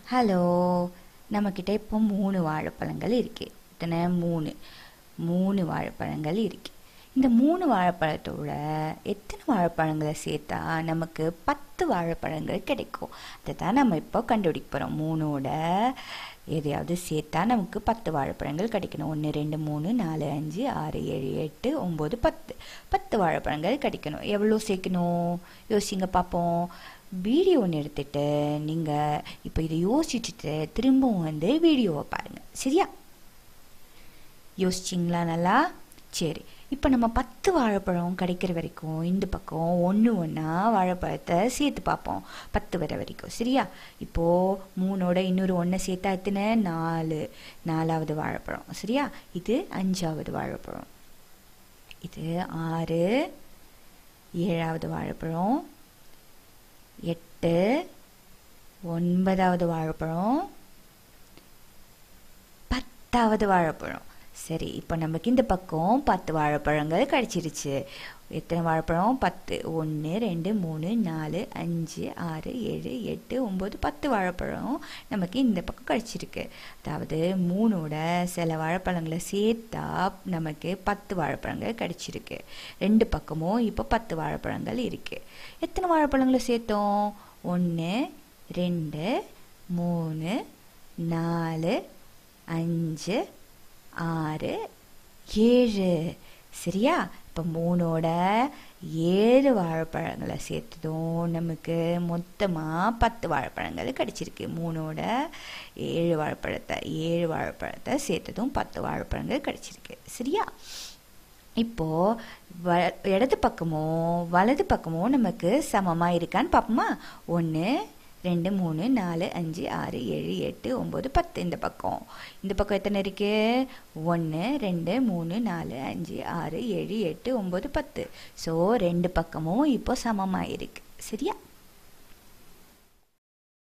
hello நம்மக்கிட்ட இப்போ மூணு வாழைப்பழங்கள் இருக்கு இத்தனை மூணு மூணு வாழைப்பழங்கள் இருக்கு இந்த மூணு வாழைப்பழத்தோட எத்தனை வாழைப்பழங்களை சேர்த்தா நமக்கு பத்து வாழைப்பழங்கள் கிடைக்கும் அதை தான் நம்ம இப்போ கண்டுபிடிக்க போகிறோம் மூணோட எதையாவது சேர்த்தா நமக்கு பத்து வாழைப்பழங்கள் கிடைக்கணும் ஒன்று ரெண்டு மூணு நாலு அஞ்சு ஆறு ஏழு எட்டு ஒம்பது பத்து பத்து வாழைப்பழங்கள் கிடைக்கணும் எவ்வளோ சேர்க்கணும் யோசிங்க பார்ப்போம் வீடியோ ஒன்று எடுத்துட்டு நீங்கள் இப்போ இதை யோசிச்சுட்டு திரும்பவும் வந்து வீடியோவை பாருங்கள் சரியா யோசிச்சிங்களா நல்லா சரி இப்போ நம்ம பத்து வாழைப்பழம் கிடைக்கிற வரைக்கும் இந்த பக்கம் ஒன்று ஒன்றா வாழைப்பழத்தை சேர்த்து பார்ப்போம் பத்து வர வரைக்கும் சரியா இப்போது மூணோட இன்னொரு ஒன்றை சேர்த்தா எத்தனை நாலு நாலாவது வாழைப்பழம் சரியா இது அஞ்சாவது வாழைப்பழம் இது ஆறு ஏழாவது வாழைப்பழம் எட்டு ஒன்பதாவது வாழைப்பழம் பத்தாவது வாழைப்பழம் சரி இப்போ நமக்கு இந்த பக்கம் பத்து வாழைப்பழங்கள் கிடச்சிருச்சு எத்தனை வாழைப்பழம் பத்து ஒன்று ரெண்டு மூணு நாலு அஞ்சு ஆறு ஏழு எட்டு ஒம்பது பத்து வாழைப்பழம் நமக்கு இந்த பக்கம் கிடச்சிருக்கு அதாவது மூணோட சில வாழைப்பழங்களை சேர்த்தா நமக்கு பத்து வாழைப்பழங்கள் கிடச்சிருக்கு ரெண்டு பக்கமும் இப்போ பத்து வாழைப்பழங்கள் இருக்குது எத்தனை வாழைப்பழங்களை சேர்த்தோம் ஒன்று ரெண்டு மூணு நாலு அஞ்சு ஆறு ஏழு சரியா இப்போ மூணோட ஏழு வாழைப்பழங்களை சேர்த்ததும் நமக்கு மொத்தமாக பத்து வாழைப்பழங்கள் கிடச்சிருக்கு மூணோட ஏழு வாழைப்பழத்தை ஏழு வாழைப்பழத்தை சேர்த்ததும் பத்து வாழைப்பழங்கள் கிடச்சிருக்கு சரியா இப்போது வ இடது பக்கமோ வலது பக்கமோ நமக்கு சமமாக இருக்கான்னு பார்ப்போமா ஒன்று ரெண்டு மூணு நாலு அஞ்சு ஆறு ஏழு எட்டு ஒம்பது பத்து இந்த பக்கம் இந்த பக்கம் எத்தனை இருக்கு ஒன்று ரெண்டு மூணு நாலு அஞ்சு ஆறு ஏழு எட்டு ஒம்பது பத்து ஸோ ரெண்டு பக்கமும் இப்போ சமமாக இருக்கு சரியா